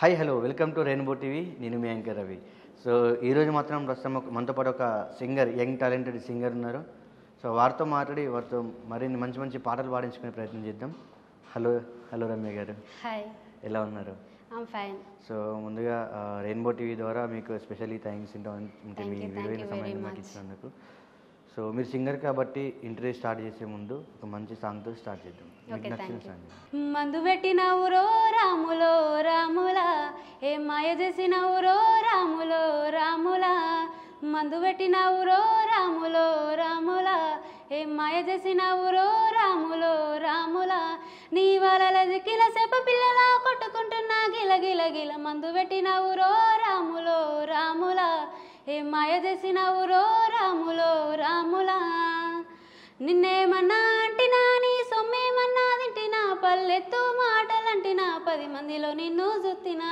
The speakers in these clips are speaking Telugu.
Hi hello welcome to rainbow TV నేను మీ యాంకర్ రవి సో ఈరోజు మాత్రం ప్రస్తుతం ఒక- మనతో పాటు ఒక సింగర్ యంగ్ టాలెంటెడ్ సింగర్ ఉన్నారు సో వారితో మాట్లాడి వారితో మరిన్ని మంచి మంచి పాటలు పాడించుకునే ప్రయత్నం చేద్దాం హలో హలో రమ్య గారు హాయ్ ఎలా ఉన్నారు ఐమ్ ఫైన్ సో ముందుగా రెయిన్బో టీవీ ద్వారా మీకు స్పెషల్లీ థ్యాంక్స్ అంటే Thank మీ you, thank విలువైన you very సమయాన్ని మాకు much. ఇచ్చినందుకు సో మీరు సింగర్ కాబట్టి ఇంటర్వ్యూ స్టార్ట్ చేసే ముందు ఒక మంచి సాంగ్తో స్టార్ట్ చేద్దాం మీకు ఓకే నచ్చిన థ్యాంక్ సాంగ్ యూ మందు పెట్టినవురో రాములో రాములా ఏ మాయ చేసినవురో రాములో రాములా మందు పెట్టినవురో రాములో రాములా ఏ మాయ చేసినవురో రాములో రాములా నీ వలల జిక్కిల సెప పిల్లల కొట్టుకుంటున్నా గిల గిల గిల మందు పెట్టినవురో రాములో రాములా ఏ మాయ చేసినవురో రాములో రాములా నిన్నేమన్నా అంటినా నీ సొమ్మేమన్నా తింటినా పల్లెత్తు మాటలంటినా పది మందిలో నిన్ను జుత్తినా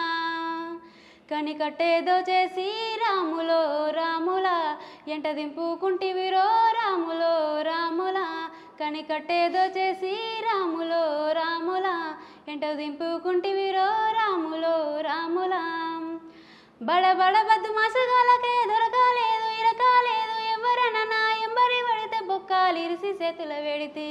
కని కట్టేదో చేసి రాములో రాములా ఎంట దింపుకుంటివిరో రాములో రాములా కని కట్టేదో చేసి రాములో రాములా ఎంట దింపుకుంటివిరో రాములో రాములా బడ బడ బద్దు మసగాలకే దొరకాలేదు ఇరకాలేదు ఎవరన్నా ఎంబరి పడితే బొక్కాలు ఇరిసి చేతుల వెడితే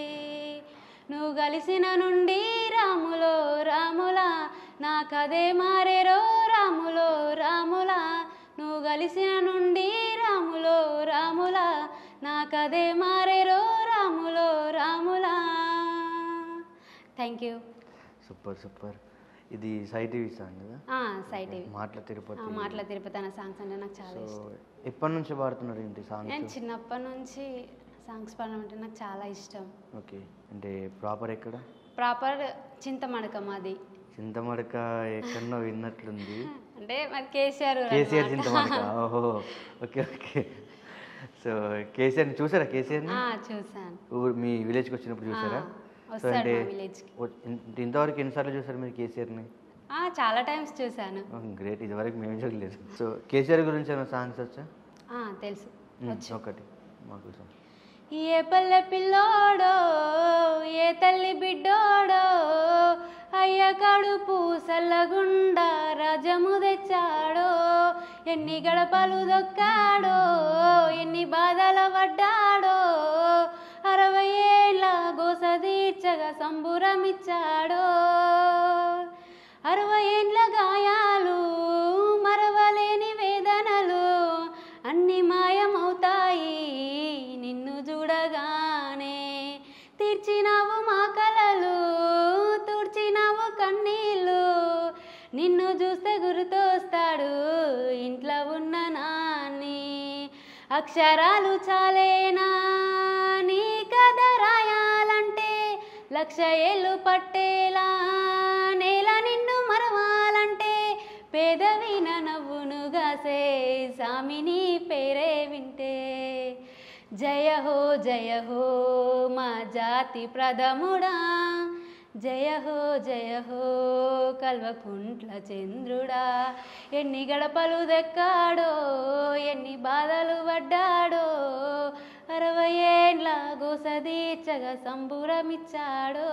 నువ్వు కలిసిన నుండి రాములో రాములా నా కదే మారేరో రాములో రాములా నువ్వు కలిసిన నుండి రాములో రాములా నా కదే మారేరో రాములో రాములా థ్యాంక్ యూ సూపర్ సూపర్ ఇది సై టీవీ సాంగ్ కదా సైట్ ఇవి మాటల తిరుపతి ఆ, మాటల తిరుపతి అన్న సాంగ్స్ అంటే నాకు చాలా సో ఇష్టం ఎప్పటి నుంచి పాడుతున్నారు ఏంటి నేను సాంగ్స్ చిన్నప్పటి నుంచి సాంగ్స్ పాడడం అంటే నాకు చాలా ఇష్టం ఓకే అంటే ప్రాపర్ ఎక్కడ ప్రాపర్ చింతమడక మాది చింతమడక ఎక్కడనో విన్నట్లుంది అంటే మరి కేసీఆర్ ఊరు కేసీఆర్ అన్నమాట. చింతమడక ఓహో ఓకే ఓకే సో కేసీఆర్ చూసారా కేసీఆర్ని ఆ, చూసాను ఊరు మీ విలేజ్కి వచ్చినప్పుడు చూసారా ఆ, సో వస్తాడు అంటే మా విలేజ్కి వ- ఇన్- ఇంతవరకు ఎన్నిసార్లు చూసారు మీరు కేసీఆర్ని ఆ, చాలా టైమ్స్ చూసాను గ్రేట్ ఇదివరకు మేము చూడలేదు సో కేసీఆర్ గురించి ఏమైనా సాంగ్స్ వచ్చా ఆ, తెలుసు మ్, ఒకటి మాకు కోసం ఏ పల్లె పిల్లోడో ఏ తల్లి బిడ్డోడో అయ్య కడుపు సల్లగుండా రాజము తెచ్చాడో ఎన్ని గడపలు దొక్కాడో ఎన్ని బాధల పడ్డాడో అరవై ఏళ్ళ గోస తీర్చగా సంబురమిచ్చాడో అరవై ఏండ్ల గాయాలు మరవలేని వేదనలు అన్ని మాయమవుతాయి నిన్ను చూడగానే తీర్చినావు మా కలలు తుడిచినావు కన్నీళ్ళు నిన్ను చూస్తే గుర్తొస్తాడు ఇంట్లో ఉన్న నాన్ని అక్షరాలు చాలేనా నీ కథ రాయాలంటే లక్ష ఏళ్ళు పట్టేలా నేల నిన్ను మరవాలంటే పేదవిన నవ్వును గాసే సామిని పేరే వింటే జయ హో జయ హో మా జాతి ప్రథముడా జయ హో జయ హో కల్వకుంట్ల చంద్రుడా ఎన్ని గడపలు దెక్కాడో ఎన్ని బాధలు పడ్డాడో అరవై ఏండ్ల గోసదీర్చగా సంబురమిచ్చాడో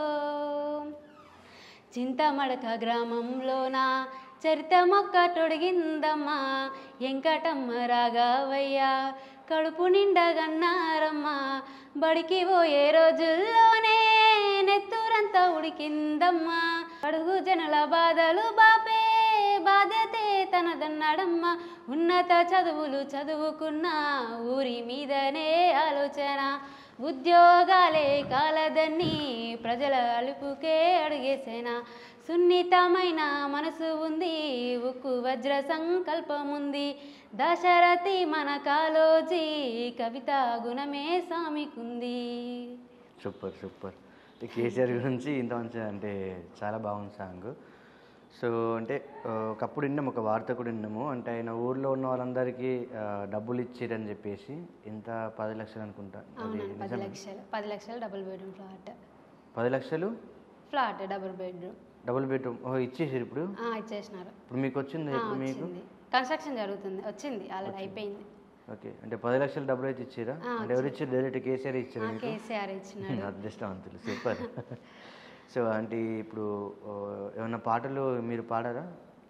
చింతమడక గ్రామంలోన చరిత మొక్క తొడిగిందమ్మా ఎంకటమ్మ రాగావయ్యా కడుపు నిండగన్నారమ్మా బడికి పోయే రోజుల్లోనే నెత్తురంతా ఉడికిందమ్మా అడుగు జనుల బాధలు బాపే బాధ్యతే తనదన్నాడమ్మా ఉన్నత చదువులు చదువుకున్న ఊరి మీదనే ఆలోచన ఉద్యోగాలే కాలదన్ని ప్రజల అలుపుకే అడిగేసేనా సున్నితమైన మనసు ఉంది ఉక్కు వజ్ర సంకల్పం ఉంది దశరథి మన కాలోజీ కవిత గుణమే సామికుంది సూపర్ సూపర్ ఈ కేసీఆర్ గురించి ఇంత మంచి అంటే చాలా బాగుంది సాంగ్ సో అంటే ఆ, ఒకప్పుడు విన్నాము ఒక వార్త కూడా విన్నాము అంటే ఆయన ఊర్లో ఉన్న వాళ్ళందరికీ ఆ, డబ్బులు ఇచ్చిరని చెప్పేసి ఇంత పది లక్షలు అనుకుంటా అది అవునండి పది నిజమే. లక్షలు పది లక్షలు డబుల్ బెడ్రూమ్ ఫ్లాట్ పది లక్షలు flat double bedroom double bedroom ఓ ఇచ్చేసారు ఇప్పుడు ఇచ్చేసినారు ఇప్పుడు మీకు వచ్చింది ఆ, ఇప్పుడు మీకు వచ్చింది కన్స్ట్రక్షన్ జరుగుతుంది వచ్చింది ఆల్రెడీ అయిపోయింది ఓకే అంటే పది లక్షలు డబ్బులు అయితే ఇచ్చారా ఆ, అంటే ఎవరు ఇచ్చారు డైరెక్ట్ కేసీఆర్ ఆ, ఇచ్చారు మీకు కేసీఆర్ ఇచ్చినాడు అదృష్టవంతులు సూపర్ సో అంటే ఇప్పుడు ఓ, ఏమన్నా పాటలు మీరు పాడారా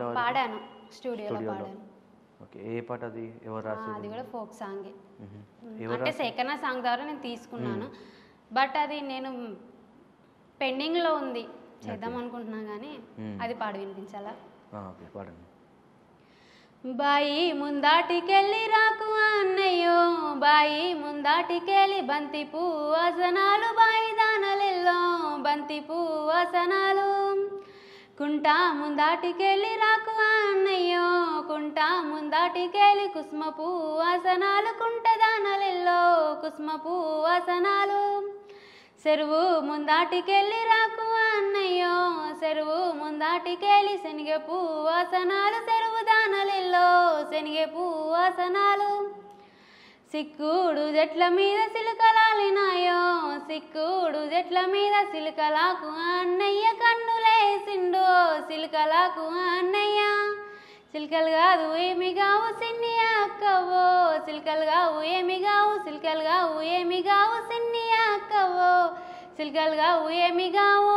ఇంతవరకు పాడాను స్టూడియోలో స్టూడియోలో పాడాను ఓకే ఏ పాట అది ఎవరు ఆ, రాసేది అది కూడా ఫోక్ సాంగే మ్మ్. మ్మ్. ఎవరు అంటే సేకరణ సాంగ్ ద్వారా నేను తీసుకున్నాను బట్ అది నేను పెండింగ్లో ఉంది చేద్దాం అనుకుంటున్నాను కానీ మ్మ్. అది పాడి వినిపించాలా ఆ, ఓకే పాడండి బాయి ముందాటికెళ్ళి రాకు అన్నయ్యో బాయి ముందాటికెళ్ళి బంతి పువ్వసనాలు బాయి దానలెల్లో బంతి పువ్వసనాలు కుంట ముందాటికెళ్ళి రాకు అన్నయ్యో కుంట ముందాటికెళ్ళి కుసుమ పువ్వసనాలు కుంట దానలెల్లో కుసుమ పువ్వసనాలు చెరువు ముందాటికెళ్ళి రాకు అన్నయ్యో చెరువు ముందాటికెళ్ళి శనగ పువ్వాసనాలు చెరువు దానలిల్లో శనగ పువ్వాసనాలు సిక్కుడు చెట్ల మీద సిలుకలాలినాయో సిక్కుడు చెట్ల మీద సిలుకలాకు అన్నయ్య కన్నులేసిండు సిలుకలాకు అన్నయ్య సిల్కలు కాదు ఏమి కావు సిన్ని అక్కవో సిల్కలు కావు ఏమి కావు సిల్కలు కావు ఏమి కావు సిన్ని అక్కవో సిల్కలు కావు ఏమి కావు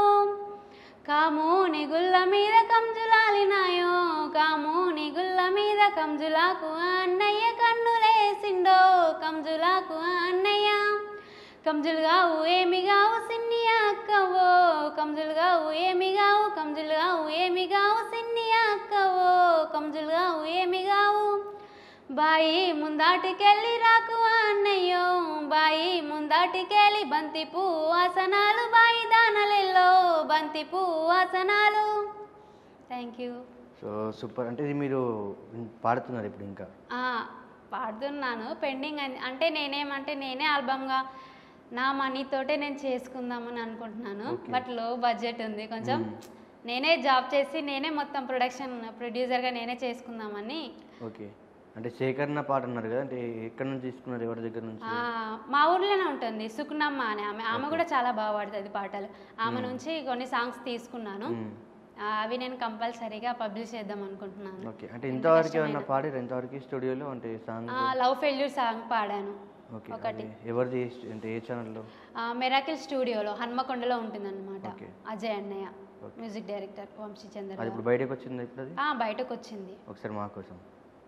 కాముని గుల్ల మీద కంజులాలినాయో కాముని గుల్ల మీద కంజులాకు అన్నయ్య కన్నులేసిండో కంజులాకు అన్నయ్య కంజులు కావు ఏమి కావు సిన్ని అక్కవో కంజులు కావు ఏమి కావు కంజులు కావు ఏమి కావు సిన్ని అక్కవో కంజులు కావు ఏమి కావు బాయి ముందాటికెళ్ళి రాకు అన్నయ్యో బాయి ముందాటికెళ్ళి బంతి పువ్వాసనాలు బాయి దానలెల్లో బంతి పువ్వాసనాలు థ్యాంక్ యూ సో సూపర్ అంటే ఇది మీరు పాడుతున్నారు ఇప్పుడు ఇంకా పాడుతున్నాను పెండింగ్ అని అంటే నేనేమంటే నేనే ఆల్బమ్గా నా మనీతోటే నేను చేసుకుందామని అనుకుంటున్నాను Okay. బట్ లో బడ్జెట్ ఉంది కొంచెం నేనే జాబ్ చేసి నేనే మొత్తం ప్రొడక్షన్ ప్రొడ్యూసర్గా నేనే చేసుకుందామని ఓకే అంటే సేకరణ పాట అన్నారు కదా అంటే ఎక్కడి నుంచి తీసుకున్నారు ఎవరి దగ్గర నుంచి ఆ, మా ఊర్లోనే ఉంటుంది సుకునమ్మ అనే ఆమె ఆమె కూడా చాలా బాగా పాడుతుంది పాటలు ఆమె నుంచి కొన్ని సాంగ్స్ తీసుకున్నాను మ్మ్. ఆ, అవి నేను కంపల్సరీగా పబ్లిష్ చేద్దాం అనుకుంటున్నాను ఓకే అంటే ఇంతవరకు ఏమన్నా పాడారు ఇంతవరకు స్టూడియోలో అంటే సాంగ్ లవ్ ఫెయిల్యూర్ సాంగ్ పాడాను ఓకే ఒకటి. అది ఎవరిది అంటే ఏ ఛానల్లో మెరాకిల్ స్టూడియోలో హన్మకొండలో ఉంటుందన్నమాట Okay. అజయ్ అన్నయ్య మ్యూజిక్ డైరెక్టర్ వంశీ చంద్ర అది ఇప్పుడు బయటకు వచ్చింది ఇప్పుడు అది ఆ, బయటకు వచ్చింది ఒకసారి మా కోసం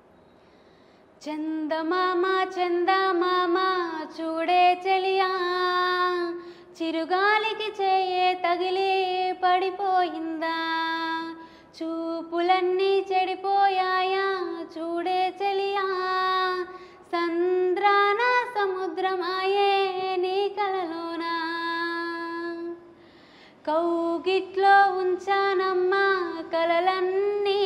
చందమామ చందమామ చూడే చెలియా చిరుగాలికి చేయే తగిలి పడిపోయిందా చూపులన్నీ చెడిపోయాయా చూడే చెలియా సంద్రాన సముద్రమాయే నీ కలలోనా కౌగిట్లో ఉంచానమ్మా కలలన్నీ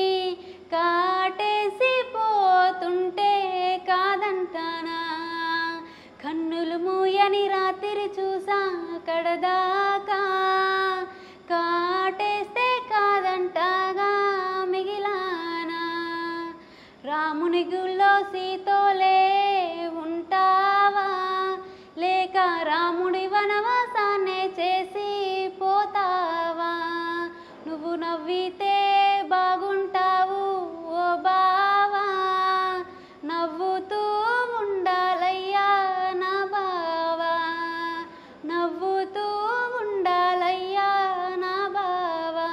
కాటేసి పోతుంటే కాదంటానా కన్నులు మూయని రాత్రి చూసా కడదాకా కాటేస్తే కాదంటాగా మిగిలానా రాముని గుళ్ళో సీతోలే ఉంటావా లేక రాముడి వనవాసాన్నే చేసి పోతావా నువ్వు నవ్వితే బాగుంటావు ఓ బావా నవ్వుతూ ఉండాలయ్యా నా బావా నవ్వుతూ ఉండాలయ్యా నా బావా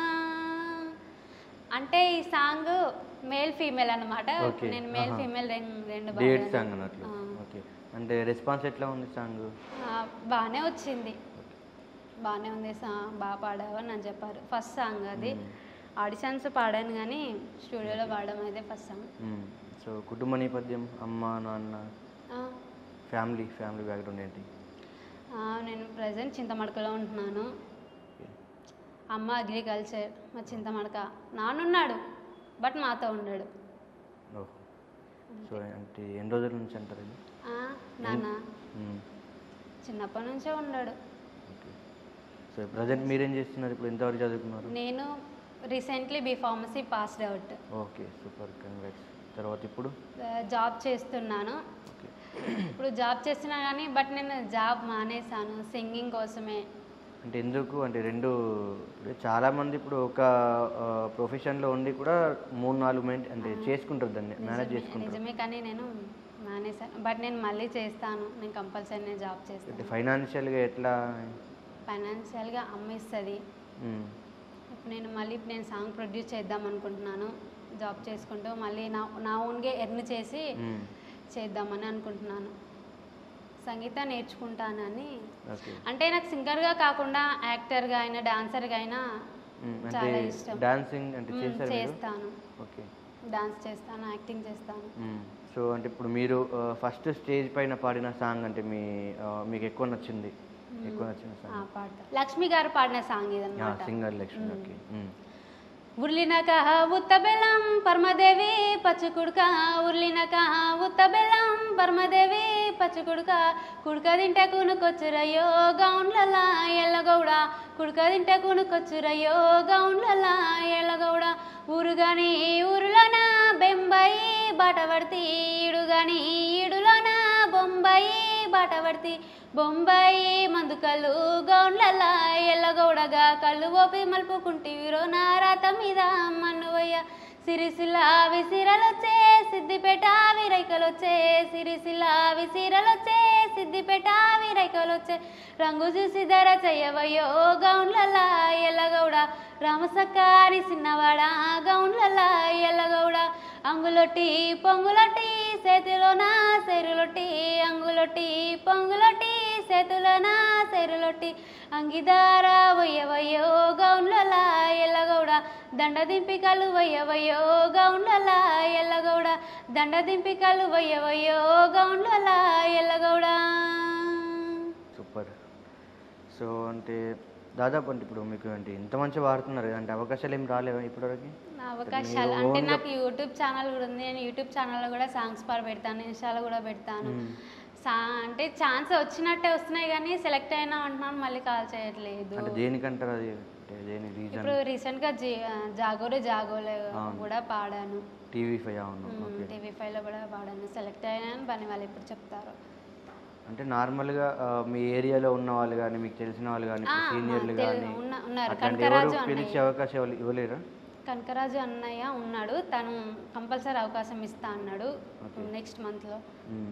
అంటే ఈ సాంగ్ మేల్ ఫీమేల్ అన్నమాట Okay, నేను మేల్ ఆహా. ఫీమేల్ రెండు డేట్ పాడాను. సాంగ్ అన్నట్లు ఆ. ఓకే అంటే రెస్పాన్స్ ఎట్లా ఉంది సాంగ్ ఆ, బాగానే వచ్చింది బాగానే ఉంది సాంగ్ బాగా పాడావు అని అని చెప్పారు ఫస్ట్ సాంగ్ అది ఆడిషన్స్ పాడాను కానీ స్టూడియోలో పాడడం అయితే ఫస్ట్ సాంగ్ సో కుటుంబ నేపథ్యం అమ్మ నాన్న ఆ, ఫ్యామిలీ ఫ్యామిలీ బ్యాక్గ్రౌండ్ ఏంటి ఆ, నేను ప్రజెంట్ చింతమడకలో ఉంటున్నాను Okay. అమ్మ అగ్రికల్చర్ మా చింతమడక నాన్నున్నాడు బట్ మాతో ఉన్నాడు ఓహో సో అంటే ఎన్ని రోజుల నుంచి అంటారు ఇది ఆ, నాన్న మ్మ్. చిన్నప్పటి నుంచే ఉన్నాడు ఓకే సో ప్రజెంట్ మీరేం చేస్తున్నారు ఇప్పుడు ఎంతవరకు చదువుకున్నారు నేను recently B pharmacy passed out okay super congrats తర్వాత ఇప్పుడు జాబ్ చేస్తున్నాను ఓకే ఇప్పుడు జాబ్ చేస్తున్నా కానీ బట్ నేను జాబ్ మానేశాను సింగింగ్ కోసమే అంటే ఎందుకు అంటే రెండు ఇప్పుడు చాలామంది ఇప్పుడు ఒక ప్రొఫెషన్లో ఉండి కూడా మూడు నాలుగు మెయింట్ అంటే చేసుకుంటారు దాన్ని మేనేజ్ నిజమే- చేసుకుంటారు నిజమే కానీ నేను మానేశాను బట్ నేను మళ్ళీ చేస్తాను నేను కంపల్సరీ నేను జాబ్ అంటే చేస్తాను ఫైనాన్షియల్గా ఎట్లా ఫైనాన్షియల్గా అమ్మ ఇస్తుంది మ్మ్. నేను మళ్ళీ ఇప్పుడు నేను సాంగ్ ప్రొడ్యూస్ చేద్దాం అనుకుంటున్నాను జాబ్ చేసుకుంటూ మళ్ళీ నా నా ఓన్గా ఎర్న్ చేసి మ్మ్. చేద్దామని అనుకుంటున్నాను సంగీతం నేర్చుకుంటానని ఓకే అంటే నాకు సింగర్గా కాకుండా యాక్టర్గా అయినా డాన్సర్గా అయినా మ్మ్. అంటే చాలా ఇష్టం డాన్సింగ్ అంటే మ్మ్, చేశారు మీరు చేస్తాను ఓకే డాన్స్ చేస్తాను యాక్టింగ్ చేస్తాను మ్మ్. సో అంటే ఇప్పుడు మీరు ఫస్ట్ స్టేజ్ పైన పాడిన సాంగ్ అంటే మీ ఆ, మీకు ఎక్కువ నచ్చింది ఎక్కువ నచ్చిన ఆ, సాంగ్ పాడతా లక్ష్మి గారు పాడిన సాంగ్ ఇదన్నమాట సింగర్ లక్ష్మి ఓకే మ్మ్. ఉర్లిన కహ ఉత్త బెల్లం పరమదేవి పచ్చుకుడుక ఉర్లిన కహ ఉత్త బెల్లం పరమదేవి పచ్చుకుడుక కుడుక తింటే కూనుకొచ్చురయ్యో గౌండ్లలా ఎల్లగౌడ కుడుక తింటే కూనుకొచ్చురయ్యో గౌండ్లలా ఎల్లగౌడ ఊరుగాని ఊరులోన బెంబాయి బాట పడితే ఈడుగాని ఈడులోన బొంబాయి బాట పడితే బొంబాయి మందుకల్లు గౌండ్లలా ఎల్లగౌడగా కళ్ళు ఓపి మలుపుకుంటివిరో నా రాత మీద మన్నువయ్య సిరిసిల్ల విసిరలొచ్చే సిద్దిపేట విరైకలొచ్చే సిరిసిల్ల విసిరలొచ్చే సిద్దిపేట విరైకలొచ్చే రంగు చూసి ధర చెయ్యవయ్యో గౌండ్లలా ఎల్లగౌడ రామసక్కారి సిన్నవాడ గౌండ్లలా ఎల్లగౌడ అంగులొట్టి పొంగులొట్టి చేతిలోన సెరులొట్టి అంగులొట్టి పొంగులొట్టి చేతులన సెరులొట్టి అంగిదార వయ్యవయ్యో గౌండ్లలా ఎల్లగౌడ దండ దింపికలు వయ్యవయ్యో గౌండ్లలా ఎల్లగౌడ దండ దింపికలు వయ్యవయ్యో గౌండ్లలా ఎల్లగౌడ సూపర్ సో అంటే దాదాపు అంటే ఇప్పుడు మీకు అంటే ఇంత మంచి పాడుతున్నారు అంటే అవకాశాలు ఏం రాలేవా ఇప్పటివరకు నా అవకాశాలు మీరు అంటే own గా- నాకు యూట్యూబ్ ఛానల్ కూడా ఉంది నేను యూట్యూబ్ ఛానల్లో కూడా సాంగ్స్ పాడు పెడతాను ఇన్స్టాలో కూడా పెడతాను మ్మ్. సా అంటే ఛాన్స్ వచ్చినట్టే వస్తున్నాయి కానీ సెలెక్ట్ అయినా అంటున్నాను మళ్ళీ కాల్ చేయట్లేదు అంటే దేనికంటారు అది అంటే దేని రీజన్ ఇప్పుడు రీసెంట్గా జీ జాగోరే జాగోలే అవును. కూడా పాడాను టీవీ ఫైవ్ అవును ఓకే టీవీ ఫైవ్లో కూడా పాడాను సెలెక్ట్ అయినాను పని వాళ్ళు ఎప్పుడు చెప్తారు అంటే నార్మల్గా ఆ, మీ ఏరియాలో ఉన్న వాళ్ళు కానీ మీకు తెలిసిన వాళ్ళు కానీ ఆ, సీనియర్లు తెలు- కానీ ఉన్న- ఉన్నారు. అట్లాంటి కనకరాజు ఎవరు అన్నయ్య. పిలిచే అవకాశం ఇవ్వలే- ఇవ్వలేరా కనకరాజు అన్నయ్య ఉన్నాడు తను కంపల్సరీ అవకాశం ఇస్తా అన్నాడు Okay. నెక్స్ట్ మంత్లో మ్మ్.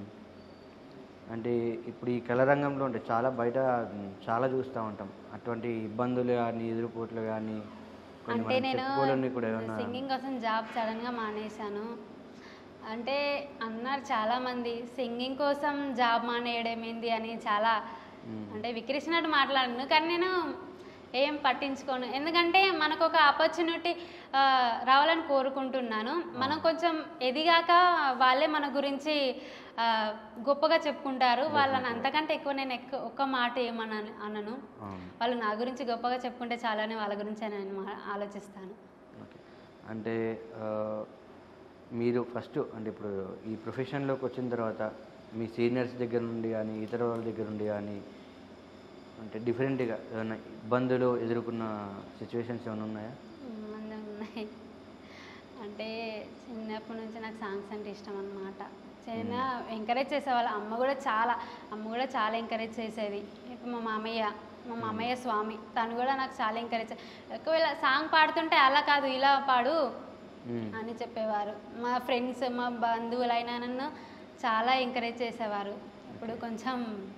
అంటే ఇప్పుడు ఈ కళ రంగంలో అంటే చాలా బయట మ్, చాలా చూస్తూ ఉంటాం అటువంటి ఇబ్బందులు కానీ ఎదురుపోట్లు కానీ కొన్ని అంటే మనం నేను చెప్పుకోలేని కూడా ఏమన్నా సింగింగ్ కోసం జాబ్ సడన్గా మానేశాను అంటే అన్నారు చాలామంది సింగింగ్ కోసం జాబ్ మానేయడం ఏంది అని చాలా మ్మ్. అంటే విక్రిసినట్టు మాట్లాడాను కానీ నేను ఏం పట్టించుకోను ఎందుకంటే మనకు ఒక ఆపర్చునిటీ రావాలని కోరుకుంటున్నాను మనం కొంచెం ఎదిగాక వాళ్ళే మన గురించి ఆ, గొప్పగా చెప్పుకుంటారు వాళ్ళని అంతకంటే ఎక్కువ నేను ఎక్కువ ఒక్క మాట ఏమన అనను అవును వాళ్ళు నా గురించి గొప్పగా చెప్పుకుంటే చాలని వాళ్ళ గురించి నేను మా- ఆలోచిస్తాను ఓకే అంటే ఆ, మీరు ఫస్ట్ అంటే ఇప్పుడు ఈ ప్రొఫెషన్లోకి వచ్చిన తర్వాత మీ సీనియర్స్ దగ్గర నుండి కానీ ఇతర వాళ్ళ దగ్గర నుండి కానీ అంటే డిఫరెంట్గా ఏమైనా ఇబ్బందులు ఎదుర్కొన్న సిచ్యువేషన్స్ ఏమైనా ఉన్నాయా మంది ఉన్నాయి అంటే చిన్నప్పటి నుంచి నాకు సాంగ్స్ అంటే ఇష్టం అన్నమాట చిన్న ఎంకరేజ్ చేసేవాళ్ళ అమ్మ కూడా చాలా అమ్మ కూడా చాలా ఎంకరేజ్ చేసేది ఇప్పుడు మా మామయ్య మా మామయ్య స్వామి తను కూడా నాకు చాలా ఎంకరేజ్ ఒకవేళ సాంగ్ పాడుతుంటే అలా కాదు ఇలా పాడు మ్మ్. అని చెప్పేవారు మా ఫ్రెండ్స్ మా బంధువులైనా నన్ను చాలా ఎంకరేజ్ చేసేవారు ఇప్పుడు కొంచెం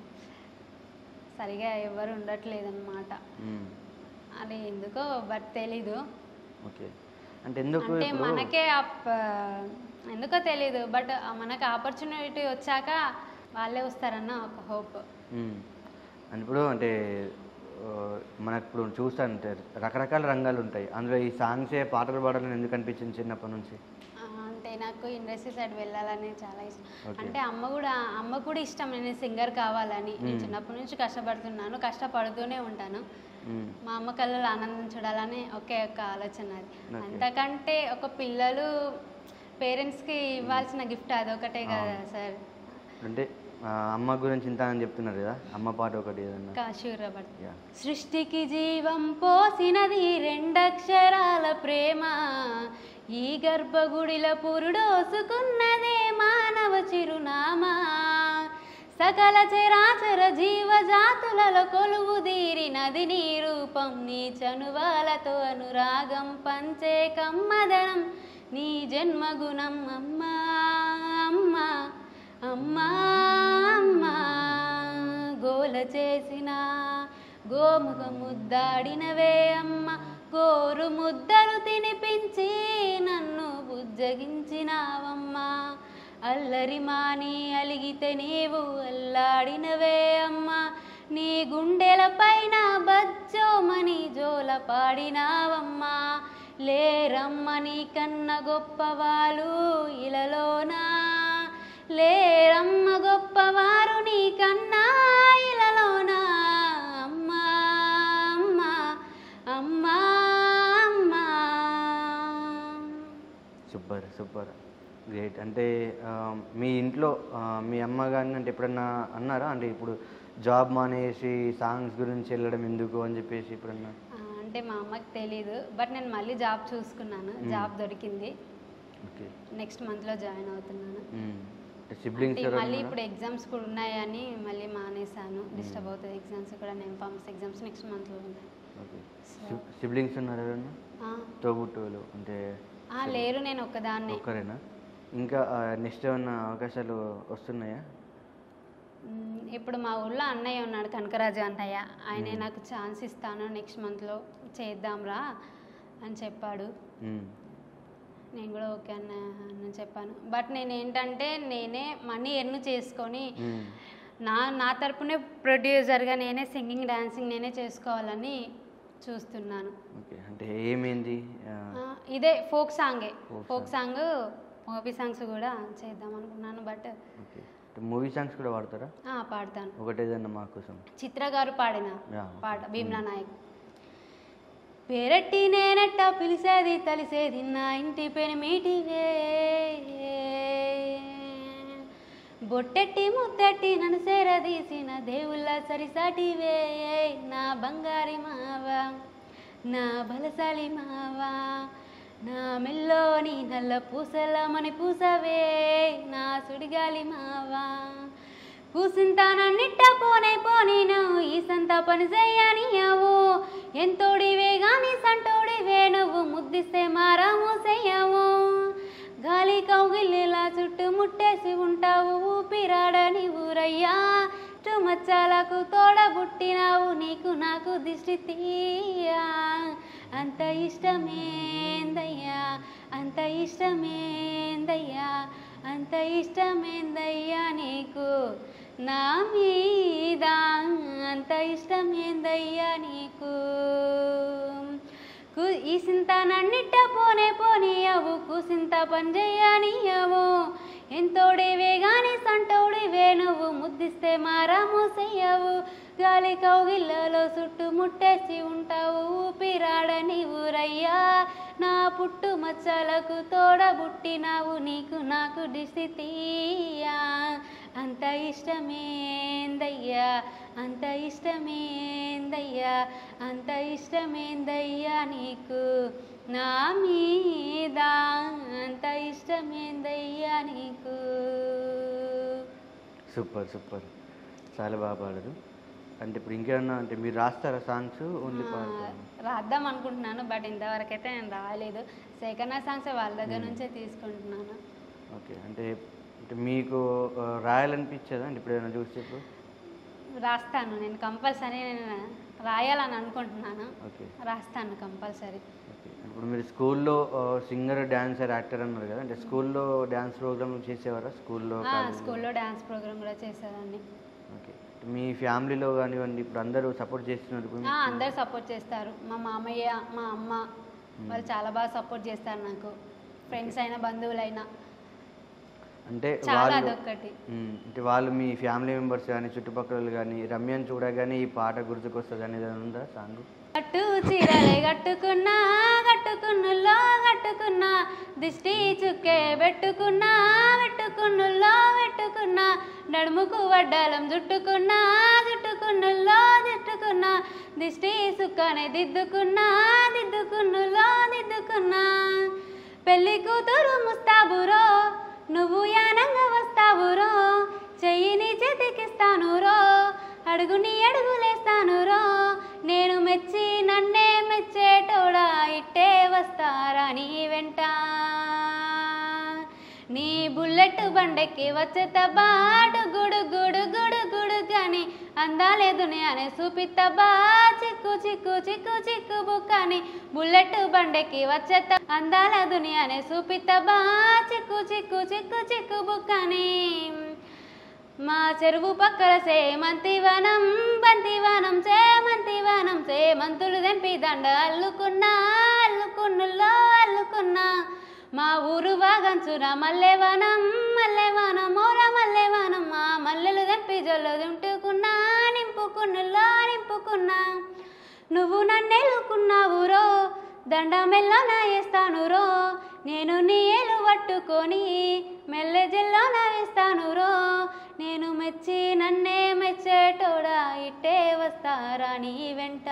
సరిగా ఎవరు ఉండట్లేదు అనమాట మ్మ్. అది ఎందుకో బట్ తెలీదు ఓకే అంటే ఎందుకు అంటే ఇప్పుడు మనకే అప్- ఎందుకో తెలీదు బట్ మనకు ఆపర్చునిటీ వచ్చాక వాళ్ళే వస్తారన్న ఒక హోప్ మ్మ్. అంటే ఇప్పుడు అంటే ఆ, మనకు ఇప్పుడు చూస్తానంటే రకరకాల రంగాలు ఉంటాయి అందులో ఈ సాంగ్సే పాటలు పాడాలని ఎందుకు అనిపించింది చిన్నప్పటి నుంచి అంటే నాకు ఇండస్ట్రీ సైడ్ వెళ్ళాలని చాలా ఇష్టం Okay. అంటే అమ్మ కూడా అమ్మ కూడా ఇష్టం నేను సింగర్ కావాలని నేను Hmm. చిన్నప్పటి నుంచి కష్టపడుతున్నాను కష్టపడుతూనే ఉంటాను మ్మ్. మా అమ్మ కళ్ళలో ఆనందం చూడాలని ఒకే ఒక్క ఆలోచన అది Okay. అంతకంటే ఒక పిల్లలు పేరెంట్స్కి ఇవ్వాల్సిన గిఫ్ట్ అదొకటే కదా అవును. సార్ అంటే ఆ, అమ్మ గురించి ఇంత అని చెప్తున్నారు కదా అమ్మ పాట ఒకటి ఏదన్నా కాశూరబడి యా సృష్టికి జీవం పోసినది రెండక్షరాల ప్రేమ ఈ గర్భగుడిల పురుడోసుకున్నదే మానవ చిరునామా సకల చరాచర జీవజాతులలో కొలువు తీరినది నీ రూపం నీ చనువాలతో అనురాగం పంచే కమ్మదనం నీ జన్మగుణం అమ్మా అమ్మా అమ్మా అమ్మా గోల చేసిన గోముఖ ముద్దాడినవే అమ్మ గోరు ముద్దలు తినిపించి నన్ను బుజ్జగించినావమ్మా అల్లరి మాని అలిగితే నీవు అల్లాడినవే అమ్మా నీ గుండెల పైన బజ్జోమని జోల పాడినావమ్మా లేరమ్మ నీ కన్న గొప్పవాళ్ళు ఇలలోనా లేరమ్మ గొప్పవారు నీ కన్నా ఇలలోనా అమ్మా అమ్మా అమ్మా అమ్మా సూపర్ సూపర్ గ్రేట్ అంటే ఆ, మీ ఇంట్లో ఆ, మీ అమ్మ కానీ అంటే ఎప్పుడన్నా అన్నారా అంటే ఇప్పుడు జాబ్ మానేసి సాంగ్స్ గురించి వెళ్ళడం ఎందుకు అని చెప్పేసి ఎప్పుడన్నా ఆ, అంటే మా అమ్మకి తెలీదు బట్ నేను మళ్ళీ జాబ్ చూసుకున్నాను జాబ్ దొరికింది ఓకే నెక్స్ట్ మంత్లో జాయిన్ అవుతున్నాను అంటే సిబ్లింగ్స్ అంటే మళ్ళీ ఇప్పుడు ఎగ్జామ్స్ కూడా ఉన్నాయని మళ్ళీ మానేశాను డిస్టర్బ్ అవుతుంది ఎగ్జామ్స్ కూడా నేను ఫార్మస్ ఎగ్జామ్స్ నెక్స్ట్ మంత్లో ఉన్నాయి ఓకే సిబ్లింగ్స్ ఉన్నారు ఎవరన్నా ఆ, తోబుట్టువులు అంటే ఆ, లేరు నేను ఒక్కదాన్నే ఒక్కరేనా ఇంకా నెక్స్ట్ ఏమన్నా అవకాశాలు వస్తున్నాయా మ్, ఇప్పుడు మా ఊళ్ళో అన్నయ్య ఉన్నాడు కనకరాజు అన్నయ్య ఆయనే నాకు ఛాన్స్ ఇస్తాను నెక్స్ట్ మంత్లో చేద్దాంరా అని చెప్పాడు మ్మ్. నేను కూడా ఓకే అన్న అని చెప్పాను బట్ నేను ఏంటంటే నేనే మనీ ఎర్న్ చేసుకొని మ్మ్. నా నా తరపునే ప్రొడ్యూసర్గా నేనే సింగింగ్ డాన్సింగ్ నేనే చేసుకోవాలని చూస్తున్నాను ఓకే అంటే ఏమైంది ఆ, ఆ, ఇదే ఫోక్ సాంగే Folk folk song movie songs కూడా చేద్దాం అనుకున్నాను బట్ ఓకే మూవీ సాంగ్స్ కూడా పాడతారా పాడతాను ఒకటేదన్నా మా కోసం చిత్ర గారు పాడిన యా, పాట భీమ్లా నాయక్ పేరట్టి నేనెట్ట పిలిసేది తలిసేది నా ఇంటి పెనిమిటివే బొట్టెట్టి ముద్దెట్టి నన్ను సేరదీసిన దేవుళ్ళ సరిసాటివే నా బంగారి మావా నా బలశాలి మావా నా మెల్లోని నల్ల పూసలమని పూసవే నా సుడిగాలి మావా కూసింతానన్నిట్ట పోనే పోనీ నువ్వు ఈ సంత పని చెయ్యనియవు ఎంతోడివే గాని సంటోడివే నువ్వు ముద్దిస్తే మారాము చెయ్యవు గాలి కౌగిలిలా చుట్టుముట్టేసి ఉంటావు ఊపిరాడని ఊరయ్యా మచ్చాలకు తోడబుట్టినావు నీకు నాకు దిష్టి తీయా అంత ఇష్టమేందయ్యా అంత ఇష్టమేందయ్యా అంత ఇష్టమేందయ్యా నీకు నా మీద అంత ఇష్టమేందయ్యా నీకు కు- ఈ సింత నన్నిట్ట పోనే పోనీయవు కుసింత పని చెయ్యనియవు ఎంతోడేవే గాని సంటోడివే నువ్వు ముద్దిస్తే మారాము చెయ్యవు గాలి కౌగిళ్ళలో చుట్టుముట్టేసి ఉంటావు ఊపిరాడని ఊరయ్యా నా పుట్టు మచ్చలకు తోడబుట్టినావు నీకు నాకు దిష్టి తీయా అంత ఇష్టమేందయ్యా అంత ఇష్టమేందయ్యా అంత ఇష్టమేందయ్యా నీకు నా మీద అంత ఇష్టమేందయ్యా నీకు సూపర్ సూపర్ చాలా బాగా పాడరు అంటే ఇప్పుడు ఇంకేమన్నా అంటే మీరు రాస్తారా సాంగ్స్ ఓన్లీ పాడతారా రాద్దాం అనుకుంటున్నాను బట్ ఇంతవరకు అయితే నేను రాయలేదు సెకండ్ సాంగ్స్ వాళ్ళ దగ్గర నుంచే తీసుకుంటున్నాను ఓకే అంటే అంటే మీకు ఆ, రాయాలనిపించదా అంటే ఇప్పుడు ఏమైనా చూసి చెప్పు రాస్తాను నేను కంపల్సరీ నేను రాయాలని అనుకుంటున్నాను ఓకే రాస్తాను కంపల్సరీ ఓకే ఇప్పుడు మీరు స్కూల్లో సింగర్ డాన్సర్ యాక్టర్ అన్నారు కదా అంటే స్కూల్లో డ్యాన్స్ ప్రోగ్రామ్ చేసేవారా స్కూల్లో స్కూల్లో డ్యాన్స్ ప్రోగ్రామ్ కూడా చేసేదాన్ని ఓకే మీ ఫ్యామిలీలో కానివ్వండి ఇప్పుడు అందరూ సపోర్ట్ చేస్తున్నారు ఇప్పుడు ఆ, అందరు సపోర్ట్ చేస్తారు మా మామయ్య మా అమ్మ వాళ్ళు చాలా బాగా సపోర్ట్ చేస్తారు నాకు ఫ్రెండ్స్ అయినా బంధువులైనా అంటే చాలా వాళ్ళు అదొక్కటి మ్మ్. అంటే వాళ్ళు మీ ఫ్యామిలీ మెంబర్స్ కానీ చుట్టుపక్కల వాళ్ళు కానీ రమ్యని చూడగానే ఈ పాట గుర్తుకొస్తుంది అనేది ఏదైనా ఉందా సాంగ్ కట్టు చీరలే కట్టుకున్నా కట్టుకున్నుల్లో కట్టుకున్నా దిష్టి చుక్కే పెట్టుకున్నా పెట్టుకున్నుల్లో పెట్టుకున్నా నడుముకు వడ్డాలం జుట్టుకున్నా జుట్టుకున్నుల్లో జుట్టుకున్నా దిష్టి సుక్కనే దిద్దుకున్నా దిద్దుకున్నుల్లో దిద్దుకున్నా పెళ్లి కూతురు ముస్తాబురో నువ్వు యానంగా వస్తావురో చెయ్యిని చేతికిస్తాను రో అడుగుని అడుగులేస్తాను రో నేను మెచ్చి నన్నే మెచ్చేటోడా ఇట్టే వస్తారా నీ వెంట నీ బుల్లెట్ బండెక్కి వచ్చేత బాటు గుడు గుడు గుడు గుడు కానీ అందాలేదు అనే చూపిత బా చిక్కు చిక్కు చిక్కు చిక్కు చిక్కు బుక్కని బుల్లెట్ బండెక్కి వచ్చేత అందాల దునియానే చూపిత్తబా చిక్కు చిక్కు చిక్కు చిక్కు బుక్కని మా చెరువు పక్కల సేమంతివనం బంతివనం సేమంతివనం సేమంతులు తెంపి దండ అల్లుకున్నా అల్లుకున్నుల్లో అల్లుకున్నా మా ఊరు వాగంచున మల్లెవనం మల్లెవనం మోర మల్లెవనం మా మల్లెలు తెంపి జొల్లు దింటుకున్నా నింపుకున్నుల్లో నింపుకున్నా నువ్వు నన్నెలుకున్నావు రో దండమెల్లో నా వేస్తాను రో నేను నీ ఏలు పట్టుకొని మెల్లె జిల్లో నా వేస్తాను రో నేను మెచ్చి నన్నే మెచ్చేటోడా ఇట్టే వస్తారా నీ వెంట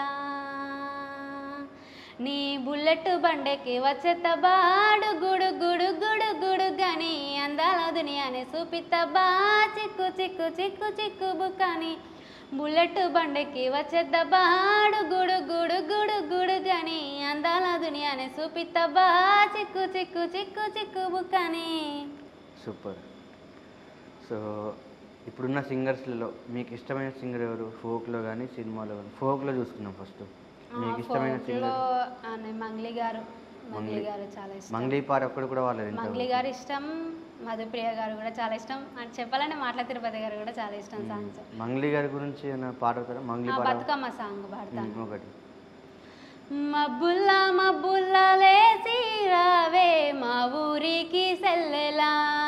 నీ బుల్లెట్ బండెక్కి వచ్చేత్తబాడు గుడు గుడు గుడు గుడు గని అందాల దునియాని చూపిత్తబా చిక్కు చిక్కు చిక్కు చిక్కు బుక్కని బుల్లెట్ బండెక్కి వచ్చేద్దబాడు గుడు గుడు గుడు గుడు గని అందాల దునియాని చూపిత్తబా చిక్కు చిక్కు చిక్కు చిక్కు బుక్కని సూపర్ సో ఇప్పుడున్న సింగర్స్లలో మీకు ఇష్టమైన సింగర్ ఎవరు ఫోక్లో కానీ సినిమాలో కానీ ఫోక్లో చూసుకుందాం ఫస్ట్ మీకు ఇష్టమైన ఫోక్లో సింగర్ ఆమె మంగ్లీ గారు మంగ్లీ గారు చాలా ఇష్టం మంగ్లీ పాట ఒక్కడు కూడా వాళ్ళది ఎంత మంగ్లీ గారు ఇష్టం మధుప్రియ గారు కూడా చాలా ఇష్టం అని చెప్పాలంటే మాటల తిరుపతి గారు కూడా చాలా ఇష్టం సాంగ్స్ మంగ్లీ గారి గురించి ఏమైనా పాట అవుతారా మంగ్లీ ఆ పాట బతుకమ్మ సాంగ్ పాడతాను ఉమ్, ఒకటి మబ్బుల్లా మబ్బుల్లా లేచి రావే మా ఊరికి సెల్లెలా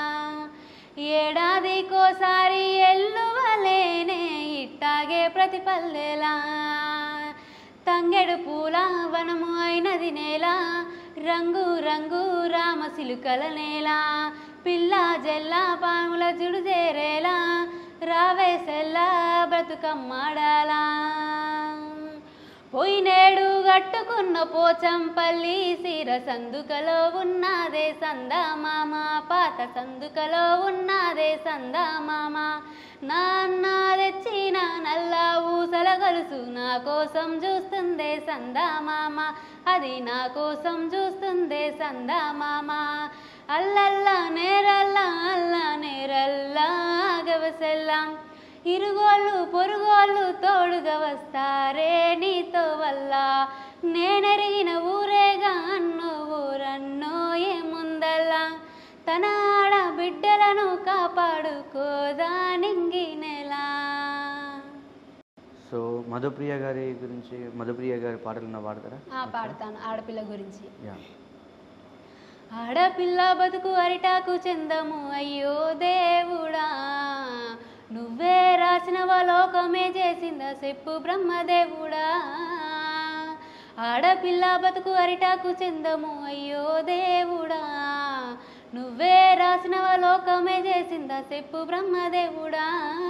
ఏడాదికోసారి ఎల్లువలేనే ఇట్టాగే ప్రతి పల్లెలా తంగెడు పూల వనము అయినది నేల రంగు రంగు రామ సిలుకల నేల పిల్ల జల్ల పాముల జుడు చేరేలా రావే సెల్లా బ్రతుకమ్మాడాలా పోయినేడు గట్టుకున్న పోచంపల్లి సీర సందుకలో ఉన్నదే సందామామ పాత సందుకలో ఉన్నదే సందామామ నాన్న తెచ్చిన నల్ల ఊసల గలుసు నా కోసం చూస్తుందే సందామామ అది నా కోసం చూస్తుందే సందామామ అల్లల్లా నేరల్లా అల్లా నేరల్లా గవసెల్లా ఇరుగోళ్ళు పొరుగోళ్ళు తోడుగా వస్తారే నీతో వల్ల నేనెరిగిన ఊరేగా అన్ను ఊరన్నో ఏముందల్లా తన ఆడ బిడ్డలను కాపాడుకోదా నింగి నెలా సో మధుప్రియ గారి గురించి మధుప్రియ గారి పాటలు ఉన్న పాడతారా ఆ, పాడతాను ఆడపిల్ల గురించి యా ఆడపిల్ల బతుకు అరిటాకు చెందము అయ్యో దేవుడా నువ్వే రాసిన లోకమే చేసిందా చెప్పు బ్రహ్మదేవుడా ఆడపిల్ల బతుకు అరిటాకు చెందము అయ్యో దేవుడా నువ్వే రాసిన లోకమే చేసిందా చెప్పు బ్రహ్మదేవుడా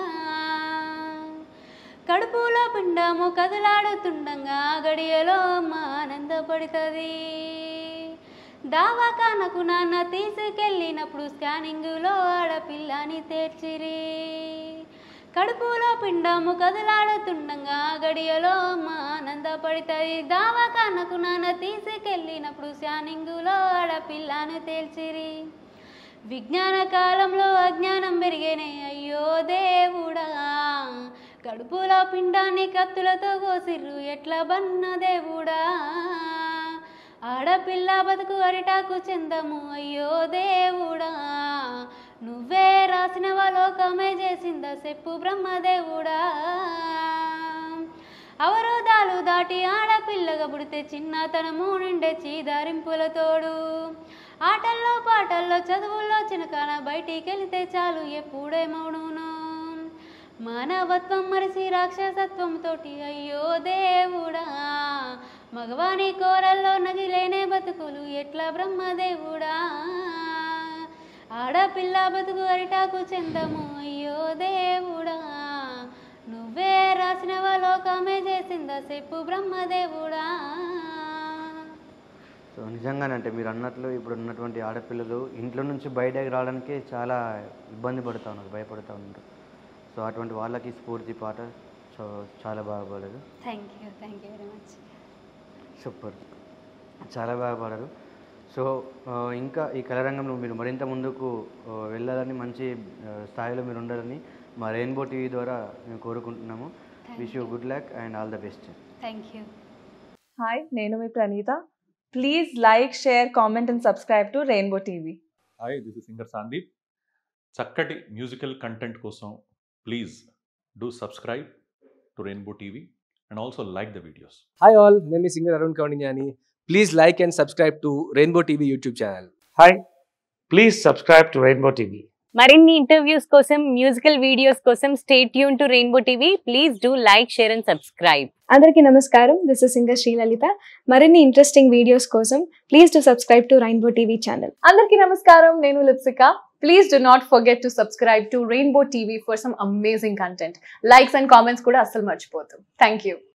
కడుపులో పిండము కదలాడుతుండగా గడియలో మా ఆనందపడుతుంది దావాఖానకు నాన్న తీసుకెళ్ళినప్పుడు స్కానింగులో ఆడపిల్లని తేర్చిరి కడుపులో పిండము కదలాడుతుండగా గడియలో మా ఆనందపడుతుంది దావాఖానకు నాన్న తీసుకెళ్ళినప్పుడు స్కానింగులో ఆడపిల్లను తేల్చిరి విజ్ఞాన కాలంలో అజ్ఞానం పెరిగేనే అయ్యో దేవుడా కడుపులో పిండాన్ని కత్తులతో కోసిర్రు ఎట్లా బన్న దేవుడా ఆడపిల్ల బతుకు అరిటాకు చెందము అయ్యో దేవుడా నువ్వే రాసిన లోకమే చేసిందా చెప్పు బ్రహ్మదేవుడా అవరోధాలు దాటి ఆడపిల్లగా పుడితే చిన్నతనము నిండే చీదారింపుల తోడు ఆటల్లో పాటల్లో చదువుల్లో చినకాన బయటికి వెళితే చాలు ఎప్పుడే మౌనును మానవత్వం మరిసి రాక్షసత్వం తోటి అయ్యో దేవుడా మగవాని కోరల్లో నదిలేనే బతుకులు ఎట్లా బ్రహ్మదేవుడా ఆడపిల్ల బతుకు అరిటాకు చెందము అయ్యో దేవుడా నువ్వే రాసిన లోకమే చేసిందా చెప్పు బ్రహ్మదేవుడా సో నిజంగానే అంటే మీరు అన్నట్లు ఇప్పుడు ఉన్నటువంటి ఆడపిల్లలు ఇంట్లో నుంచి బయటకు రావడానికి చాలా ఇబ్బంది పడుతూ ఉన్నారు భయపడుతూ ఉన్నారు సో అటువంటి వాళ్ళకి స్ఫూర్తి పాట సో చాలా బాగా పాడారు thank you thank you very much super చాలా బాగా పాడారు సో ఆ, ఇంకా ఈ కళారంగంలో మీరు మరింత ముందుకు ఆ, వెళ్ళాలని మంచి ఆ, స్థాయిలో మీరు ఉండాలని మా రెయిన్బో టీవీ ద్వారా మేము కోరుకుంటున్నాము wish you good luck and all the best thank you hi నేను మీ Praneetha please like share comment and subscribe to rainbow TV hi this is singer Sandeep చక్కటి మ్యూజికల్ కంటెంట్ కోసం please do subscribe to rainbow TV and also like the videos hi all నేను మీ సింగర్ అరుణ్ కౌండిన్యాని please like and subscribe to rainbow TV YouTube channel hi please subscribe to rainbow TV మరిన్ని ఇంటర్వ్యూస్ కోసం మ్యూజికల్ వీడియోస్ కోసం stay tune to rainbow TV please do like share and subscribe అందరికీ నమస్కారం దిస్ ఇస్ సింగర్ శ్రీలలిత మరిన్ని ఇంట్రెస్టింగ్ వీడియోస్ కోసం please to subscribe to rainbow TV channel అందరికీ నమస్కారం నేను Lipsika please do not forget to subscribe to rainbow TV for some amazing content likes and comments కూడా అస్సలు మర్చిపోతాం థ్యాంక్ యూ